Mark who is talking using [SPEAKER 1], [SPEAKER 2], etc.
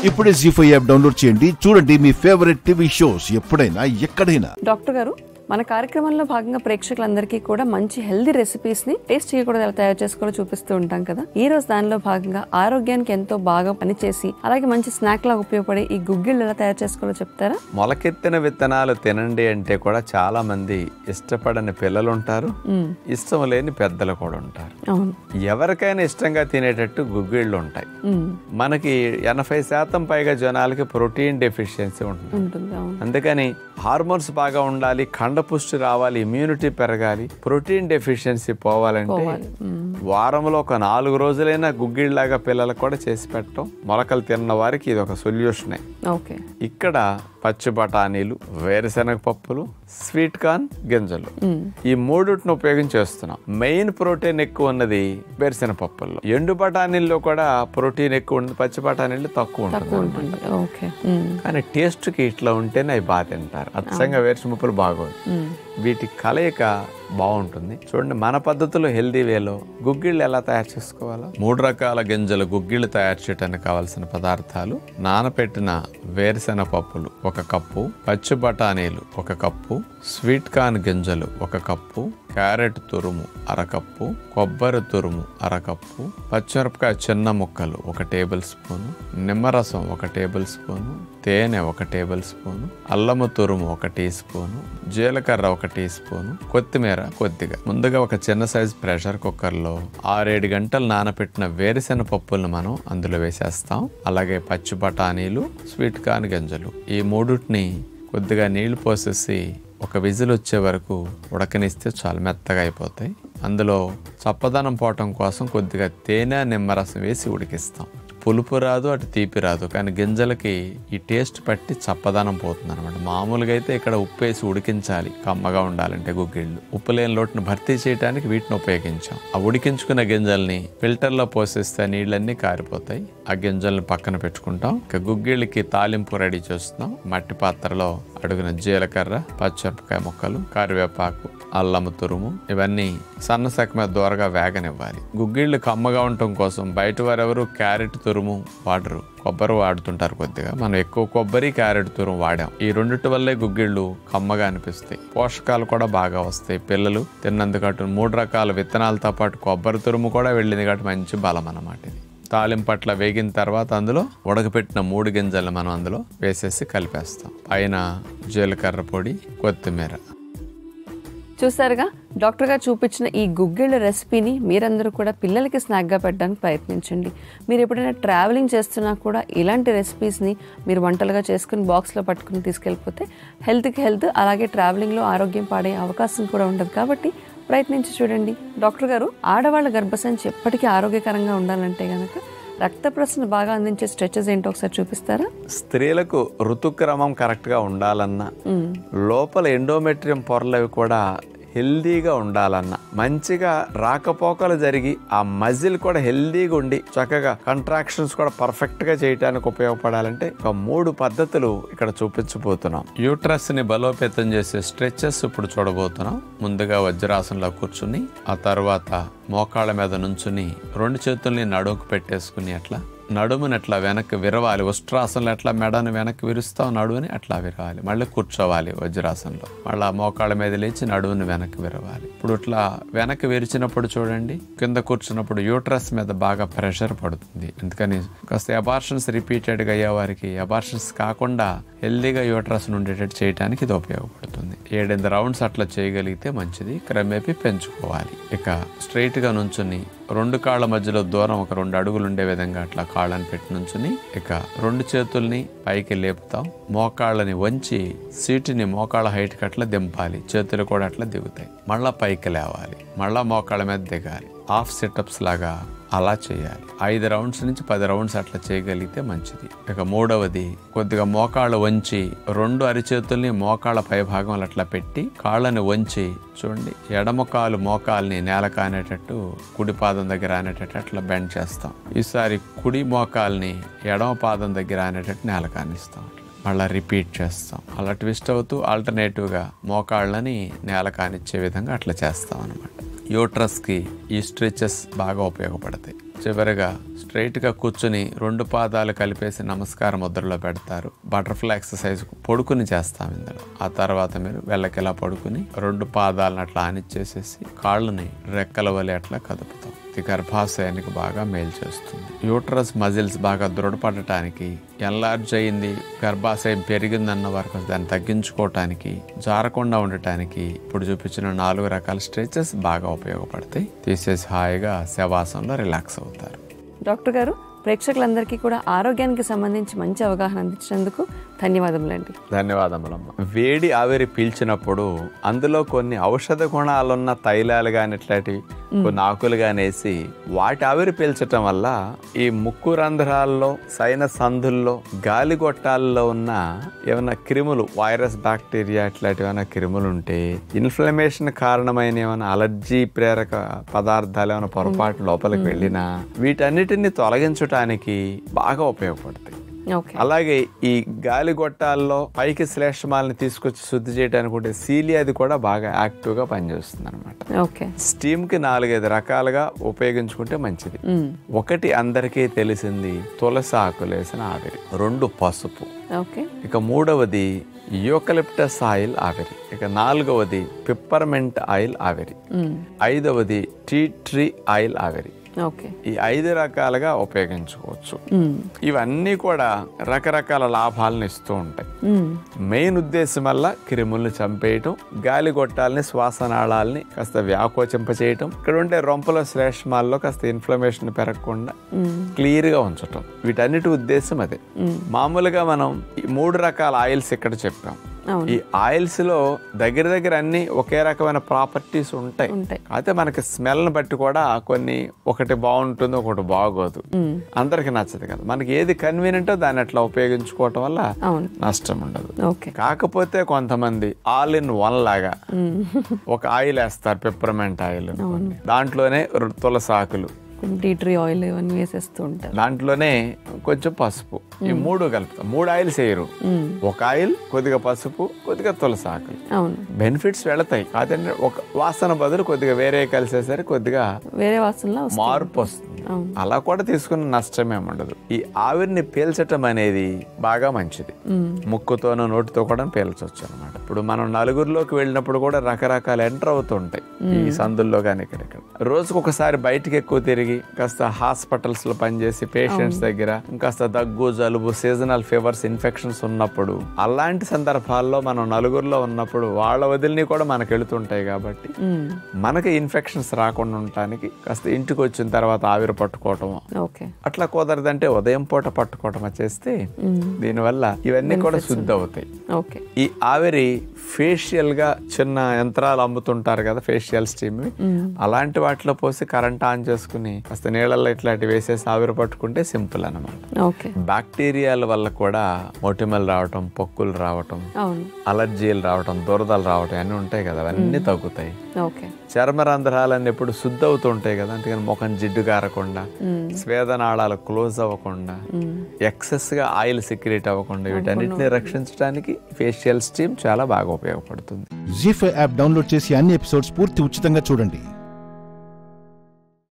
[SPEAKER 1] ఇప్పుడే G five app download చేయండి చూడండి మీ ఫేవరెట్ టీవీ షోస్ ఎప్పుడైనా ఎక్కడైనా
[SPEAKER 2] డాక్టర్ గారు మన కార్యక్రమంలో భాగంగా ప్రేక్షకులందరికీ కూడా మంచి హెల్దీ రెసిపీస్ ని టేస్ట్ చేయకూడదు ఎలా తయారు చేసుకోవాలో చూపిస్తూ ఉంటాం కదా ఈ రోజు దానిలో భాగంగా ఆరోగ్యానికి ఎంతో బాగా పనిచేసి అలాగే మంచి స్నాక్ లాగా ఉపయోగపడే ఈ గుగ్గిళ్ళు ఎలా తయారు చేసుకోవాలో చెప్తారా
[SPEAKER 3] మొలకెత్తిన విత్తనాలు తినండి అంటే కూడా చాలా మంది ఇష్టపడని పిల్లలు ఉంటారు ఇష్టం లేని పెద్దలు కూడా ఉంటారు
[SPEAKER 2] అవును
[SPEAKER 3] ఎవరికైనా ఇష్టంగా తినేటట్టు గుగ్గిళ్ళు ఉంటాయి
[SPEAKER 2] మ్మ్.
[SPEAKER 3] మనకి ఎనభై శాతం పైగా జనాలకి ప్రోటీన్ డెఫిషియన్సీ ఉంటుంది
[SPEAKER 2] ఉంటుంది అవును
[SPEAKER 3] అందుకని హార్మోన్స్ బాగా ఉండాలి కండపుష్టి రావాలి ఇమ్యూనిటీ పెరగాలి ప్రోటీన్ డెఫిషియన్సీ పోవాలంటే
[SPEAKER 2] పోవాలి. మ్మ్.
[SPEAKER 3] వారంలో ఒక నాలుగు రోజులైనా గుగ్గిళ్ళలాగా పిల్లలకు కూడా చేసి పెట్టడం మొలకలు తిన్న వారికి ఇది ఒక సొల్యూషనే
[SPEAKER 2] ఓకే
[SPEAKER 3] ఇక్కడ పచ్చి బఠానీలు వేరుశనగ పప్పులు స్వీట్ కార్న్ గింజలు ఈ మూడుటిని ఉపయోగించి చేస్తున్నాం మెయిన్ ప్రోటీన్ ఎక్కువ ఉన్నది వేరుశనగ పప్పుల్లో ఎండు బఠానీల్లో కూడా ప్రోటీన్ ఎక్కువ ఉంటుంది పచ్చి బఠానీలు తక్కువ ఉంటుంది
[SPEAKER 2] ఉంటుంది ఓకే మ్మ్.
[SPEAKER 3] కానీ టేస్ట్కి ఇట్లా ఉంటేనే అవి బాగా తింటారు అచ్చంగా వేరుశనగ పప్పులు బాగోదు వీటి కలయిక బాగుంటుంది చూడండి మన పద్ధతిలో హెల్దీ వేలో గుగ్గిళ్ళు ఎలా తయారు చేసుకోవాలో మూడు రకాల గింజలు గుగ్గిళ్ళు తయారు చేయడానికి కావాల్సిన పదార్థాలు నానపెట్టిన వేరుశెనగ పప్పులు ఒక కప్పు పచ్చి బఠానీలు ఒక కప్పు స్వీట్ కార్న్ గింజలు ఒక కప్పు క్యారెట్ తురుము అరకప్పు కొబ్బరి తురుము అరకప్పు పచ్చిమిరపకాయ చిన్న ముక్కలు ఒక టేబుల్ స్పూను నిమ్మరసం ఒక టేబుల్ స్పూను తేనె ఒక టేబుల్ స్పూను అల్లము తురుము ఒక టీ స్పూను జీలకర్ర ఒక టీ స్పూను కొత్తిమీర కొద్దిగా ముందుగా ఒక చిన్న సైజ్ ప్రెషర్ కుక్కర్లో ఆరేడు గంటలు నానబెట్టిన వేరుశెనగ పప్పులను మనం అందులో వేసేస్తాం అలాగే పచ్చి బఠానీలు స్వీట్ కార్న్ గింజలు ఈ మూడుటిని కొద్దిగా నీళ్లు పోసేసి ఒక విజిల్ వచ్చే వరకు ఉడకనిస్తే చాలా మెత్తగా అయిపోతాయి అందులో చప్పదనం పోవటం కోసం కొద్దిగా తేనె నిమ్మరసం వేసి ఉడికిస్తాం పులుపు రాదు అటు తీపి రాదు కానీ గింజలకి ఈ టేస్ట్ పట్టి చప్పదనం పోతుంది అనమాట మామూలుగా అయితే ఇక్కడ ఉప్పు వేసి ఉడికించాలి కమ్మగా ఉండాలంటే గుగ్గిళ్ళు ఉప్పు లేని లోటును భర్తీ చేయడానికి వీటిని ఉపయోగించాం ఆ ఉడికించుకున్న గింజల్ని ఫిల్టర్లో పోసేస్తే నీళ్ళన్నీ కారిపోతాయి ఆ గింజల్ని పక్కన పెట్టుకుంటాం ఇక గుగ్గిళ్ళకి తాలింపు రెడీ చేస్తున్నాం మట్టి పాత్రలో అడుగున జీలకర్ర పచ్చిమిరపకాయ ముక్కలు కరివేపాకు అల్లము తురుము ఇవన్నీ సన్న సెక మీద దూరగా వేగనివ్వాలి గుగ్గిళ్ళు కమ్మగా ఉండటం కోసం బయట వారెవరు క్యారెట్ తురుము వాడరు కొబ్బరి వాడుతుంటారు కొద్దిగా మనం ఎక్కువ కొబ్బరి క్యారెట్ తురుము వాడాం ఈ రెండిటి వల్లే గుగ్గిళ్ళు కమ్మగా అనిపిస్తాయి పోషకాలు కూడా బాగా వస్తాయి పిల్లలు తిన్నందుకు అటు మూడు రకాల విత్తనాలతో పాటు కొబ్బరి తురుము కూడా వెళ్ళింది కాబట్టి మంచి బలం అన్నమాట ఇది తాలింపట్ల వేగిన తర్వాత అందులో ఉడకపెట్టిన మూడు గింజలు మనం అందులో వేసేసి కలిపేస్తాం పైన జీలకర్ర పొడి కొత్తిమీర
[SPEAKER 2] చూసారుగా డాక్టర్ గారు చూపించిన ఈ గుగ్గిళ్ళ రెసిపీని మీరందరూ కూడా పిల్లలకి స్నాక్గా పెట్టడానికి ప్రయత్నించండి మీరు ఎప్పుడైనా ట్రావెలింగ్ చేస్తున్నా కూడా ఇలాంటి రెసిపీస్ని మీరు వంటలుగా చేసుకుని బాక్స్లో పట్టుకుని తీసుకెళ్ళిపోతే హెల్త్కి హెల్త్ అలాగే ట్రావెలింగ్లో ఆరోగ్యం పాడే అవకాశం కూడా ఉండదు కాబట్టి ప్రయత్నించి చూడండి డాక్టర్ గారు ఆడవాళ్ళ గర్భసంచి ఎప్పటికీ ఆరోగ్యకరంగా ఉండాలంటే గనక రక్త ప్రసరణ బాగా అందించే స్ట్రెచెస్ ఏంటో ఒకసారి చూపిస్తారా
[SPEAKER 3] స్త్రీలకు ఋతుక్రమం కరెక్ట్గా ఉండాలన్నా లోపల ఎండోమెట్రియం పొరలవి కూడా హెల్దీగా ఉండాలన్న మంచిగా రాకపోకలు జరిగి ఆ మజిల్ కూడా హెల్దీగా ఉండి చక్కగా కంట్రాక్షన్స్ కూడా పర్ఫెక్ట్ గా చేయడానికి ఉపయోగపడాలంటే ఒక మూడు పద్ధతులు ఇక్కడ చూపించబోతున్నాం యూట్రస్ ని బలోపేతం చేసే స్ట్రెచెస్ ఇప్పుడు చూడబోతున్నాం ముందుగా వజ్రాసనంలో కూర్చుని ఆ తర్వాత మోకాళ్ళ మీద నుంచుని రెండు చేతుల్ని నడుముకు పెట్టేసుకుని అట్లా నడుముని అట్లా వెనక్కి విరవాలి ఉష్ట్రాసనంలో ఎట్లా మెడను వెనక్కి విరుస్తాం నడువుని అట్లా విరవాలి మళ్ళీ కూర్చోవాలి వజ్రాసనంలో మళ్ళీ మోకాళ్ళ మీద లేచి నడువుని వెనక్కి విరవాలి ఇప్పుడు ఇట్లా వెనక్కి విరిచినప్పుడు చూడండి కింద కూర్చున్నప్పుడు యూట్రస్ మీద బాగా ప్రెషర్ పడుతుంది అందుకని కాస్త అబార్షన్స్ రిపీటెడ్గా అయ్యే వారికి అబార్షన్స్ కాకుండా హెల్దీగా యూట్రస్ ఉండేటట్టు చేయడానికి ఇది ఉపయోగపడుతుంది ఏడెనిమిది రౌండ్స్ అట్లా చేయగలిగితే మంచిది క్రమేపీ పెంచుకోవాలి ఇక స్ట్రైట్ గా నుంచుని రెండు కాళ్ళ మధ్యలో దూరం ఒక రెండు అడుగులు ఉండే విధంగా అట్లా కాళ్ళని పెట్టి నుంచుని ఇక రెండు చేతుల్ని పైకి లేపుతాం మోకాళ్ళని వంచి సీటుని మోకాళ్ళ హైట్ కి అట్లా దింపాలి చేతులు కూడా అట్లా దిగుతాయి మళ్ళా పైకి లేవాలి మళ్ళా మోకాళ్ళ మీద దిగాలి హాఫ్ సెటప్స్ లాగా అలా చేయాలి ఐదు రౌండ్స్ నుంచి పది రౌండ్స్ అట్లా చేయగలిగితే మంచిది ఇక మూడవది కొద్దిగా మోకాళ్ళు వంచి రెండు అరిచేతుల్ని మోకాళ్ళ పై భాగంలో అట్లా పెట్టి కాళ్ళని వంచి చూడండి ఎడమ కాలు మోకాల్ని నేల కానేటట్టు కుడి పాదం దగ్గర ఆనేటట్టు అట్లా బెండ్ చేస్తాం ఈసారి కుడి మోకాల్ని ఎడమ పాదం దగ్గర ఆనేటట్టు నేల కానిస్తాం మళ్ళీ రిపీట్ చేస్తాం అలా ట్విస్ట్ అవుతూ ఆల్టర్నేటివ్గా మోకాళ్ళని నేల కానిచ్చే విధంగా అట్లా చేస్తాం అనమాట యూట్రస్కి ఈ స్ట్రెచెస్ బాగా ఉపయోగపడతాయి చివరిగా స్ట్రైట్ గా కూర్చుని రెండు పాదాలు కలిపేసి నమస్కార ముద్రలో పెడతారు బటర్ఫ్లై ఎక్సర్సైజ్ పడుకుని చేస్తాం ఇందులో ఆ తర్వాత మీరు వెళ్ళకిలా పడుకుని రెండు పాదాలను అట్లా ఆనిచ్చేసేసి కాళ్ళని రెక్కల వలె అట్లా కదుపుతాం ఇది గర్భాశయానికి బాగా మేలు చేస్తుంది యూట్రస్ మజిల్స్ బాగా దృఢపడటానికి ఎన్లార్జ్ అయింది గర్భాశయం పెరిగిందన్న వరకు దాన్ని తగ్గించుకోవటానికి జారకుండా ఉండటానికి ఇప్పుడు చూపించిన నాలుగు రకాల స్ట్రెచెస్ బాగా ఉపయోగపడతాయి తీసేసి హాయిగా శవాసంలో రిలాక్స్ అవుతారు
[SPEAKER 2] డాక్టర్ గారు ప్రేక్షకులందరికీ కూడా ఆరోగ్యానికి సంబంధించి మంచి అవగాహన అందించినందుకు ధన్యవాదములండి
[SPEAKER 3] ధన్యవాదములమ్మ వేడి ఆవిరి పీల్చినప్పుడు అందులో కొన్ని ఔషధ గుణాలున్న తైలాలు కానీ ఇట్లాంటివి కొన్ని ఆకులు కానీ వేసి వాటి ఆవిరి పీల్చటం వల్ల ఈ ముక్కు రంధ్రాల్లో సైన సందుల్లో గాలి గొట్టాల్లో ఉన్న ఏమైనా క్రిములు వైరస్ బ్యాక్టీరియా ఇట్లాంటివి ఏమైనా క్రిములు ఉంటే ఇన్ఫ్లమేషన్ కారణమైన ఏమైనా అలర్జీ ప్రేరక పదార్థాలు ఏమైనా పొరపాటు లోపలికి వెళ్ళినా వీటన్నిటిని తొలగించడానికి బాగా ఉపయోగపడతాయి
[SPEAKER 2] ఓకే
[SPEAKER 3] అలాగే ఈ గాలి గొట్టాల్లో పైకి శ్లేష్మాలని తీసుకొచ్చి శుద్ధి చేయడానికి ఉంటే సీలి అది కూడా బాగా యాక్టివ్ గా పనిచేస్తుంది అనమాట
[SPEAKER 2] ఓకే
[SPEAKER 3] స్టీమ్ కి నాలుగైదు రకాలుగా ఉపయోగించుకుంటే మంచిది ఒకటి అందరికీ తెలిసింది తులసి ఆకులు వేసిన ఆవిరి రెండు పసుపు
[SPEAKER 2] ఓకే
[SPEAKER 3] ఇక మూడవది యూకలిప్టస్ ఆయిల్ ఆవిరి ఇక నాలుగవది పిప్పర్మెంట్ ఆయిల్ ఆవిరి ఐదవది టీ ట్రీ ఆయిల్ ఆవిరి
[SPEAKER 2] ఓకే
[SPEAKER 3] ఈ ఐదు రకాలుగా ఉపయోగించుకోవచ్చు ఇవన్నీ కూడా రకరకాల లాభాలను ఇస్తూ ఉంటాయి మెయిన్ ఉద్దేశం వల్ల క్రిముల్ని చంపేయటం గాలి గొట్టాలని శ్వాసనాళాలని కాస్త వ్యాకోచింప చేయటం ఇక్కడ ఉండే రొంపల శ్లేష్మాల్లో కాస్త ఇన్ఫ్లమేషన్ పెరగకుండా క్లియర్ గా ఉంచటం వీటన్నిటి ఉద్దేశం అదే మామూలుగా మనం ఈ మూడు రకాల ఆయిల్స్ ఇక్కడ చెప్పాం
[SPEAKER 2] అవును.
[SPEAKER 3] ఈ ఆయిల్స్ లో దగ్గర దగ్గర అన్ని ఒకే రకమైన ప్రాపర్టీస్ ఉంటాయి
[SPEAKER 2] ఉంటాయి.
[SPEAKER 3] అయితే మనకి స్మెల్ బట్టి కూడా కొన్ని ఒకటి బాగుంటుంది ఒకటి బాగోదు అందరికి నచ్చదు కదా మనకి ఏది కన్వీనియంటో దాన్ని అట్లా ఉపయోగించుకోవటం వల్ల
[SPEAKER 2] అవును
[SPEAKER 3] నష్టం ఉండదు
[SPEAKER 2] ఓకే
[SPEAKER 3] కాకపోతే కొంతమంది ఆల్ ఇన్ వన్ లాగా ఒక ఆయిల్ వేస్తారు పెప్పర్మెంట్ ఆయిల్ అనుకోండి. దాంట్లోనే రు- తులసి ఆకులు
[SPEAKER 2] టీ ట్రీ ఆయిల్ ఇవన్నీ వేసేస్తూ ఉంటారు
[SPEAKER 3] దాంట్లోనే కొంచెం పసుపు ఈ మూడు కలుపుతాం మూడు ఆయిల్స్ వేయరు ఒక ఆయిల్ కొద్దిగా పసుపు కొద్దిగా తులసి ఆకులు
[SPEAKER 2] అవును
[SPEAKER 3] బెనిఫిట్స్ వెళతాయి కాదంటే ఒక వాసన బదులు కొద్దిగా వేరే కలిసేసరికి కొద్దిగా
[SPEAKER 2] వేరే వాసనలో వస్తుంది.
[SPEAKER 3] మార్పు వస్తుంది
[SPEAKER 2] అవును.
[SPEAKER 3] అలా కూడా తీసుకున్న నష్టమేం ఉండదు ఈ ఆవిరిని పీల్చటం అనేది బాగా మంచిది ముక్కుతోనూ నోటితో కూడా పీల్చవచ్చు అనమాట ఇప్పుడు మనం నలుగురిలోకి వెళ్ళినప్పుడు కూడా రకరకాల ఎంటర్ అవుతుంటాయి ఈ సందుల్లో కానీ ఇక్కడిక్కడ రోజుకు ఒకసారి బయటికి ఎక్కువ తిరిగి కాస్త హాస్పిటల్స్ లో పనిచేసి పేషెంట్స్ దగ్గర కాస్త దగ్గు జలుబు సీజనల్ ఫీవర్స్ ఇన్ఫెక్షన్స్ ఉన్నప్పుడు అలాంటి సందర్భాల్లో మనం నలుగురిలో ఉన్నప్పుడు వాళ్ళ వదిలిని కూడా మనకు వెళుతుంటాయి కాబట్టి మనకి ఇన్ఫెక్షన్స్ రాకుండా ఉండటానికి కాస్త ఇంటికి వచ్చిన తర్వాత ఆవిరి పట్టుకోవటం
[SPEAKER 2] ఓకే
[SPEAKER 3] అట్లా కుదరదంటే ఉదయం పూట పట్టుకోవటం చేస్తే దీనివల్ల ఇవన్నీ కూడా శుద్ధి అవుతాయి
[SPEAKER 2] ఓకే
[SPEAKER 3] ఈ ఆవిరి ఫేషియల్ గా చిన్న యంత్రాలు అమ్ముతుంటారు కదా ఫేషియల్ స్టీమ్ అలాంటి వాటిలో పోసి కరెంట్ ఆన్ చేసుకుని కాస్త నీళ్ళల్లో ఇట్లాంటి వేసేసి ఆవిరి పట్టుకుంటే సింపుల్ అన్నమాట
[SPEAKER 2] ఓకే
[SPEAKER 3] బ్యాక్టీరియాల వల్ల కూడా మొటిమలు రావటం పొక్కులు రావటం
[SPEAKER 2] అవును
[SPEAKER 3] అలర్జీలు రావటం దురదలు రావటం అన్నీ ఉంటాయి కదా అవన్నీ తగ్గుతాయి
[SPEAKER 2] ఓకే
[SPEAKER 3] చర్మ రంధ్రాలన్నీ ఎప్పుడు శుద్ధి అవుతూ ఉంటాయి కదా అందుకని ముఖం జిడ్డు కారకుండా స్వేదనాళాలు క్లోజ్ అవ్వకుండా ఎక్సెస్ గా ఆయిల్ సెక్రేట్ అవ్వకుండా వీటన్నిటిని రక్షించడానికి ఫేషియల్ స్టీమ్ చాలా బాగా ఉపయోగపడుతుంది
[SPEAKER 1] జీ ఫైవ్ యాప్ డౌన్లోడ్ చేసి అన్ని ఎపిసోడ్స్ పూర్తి ఉచితంగా చూడండి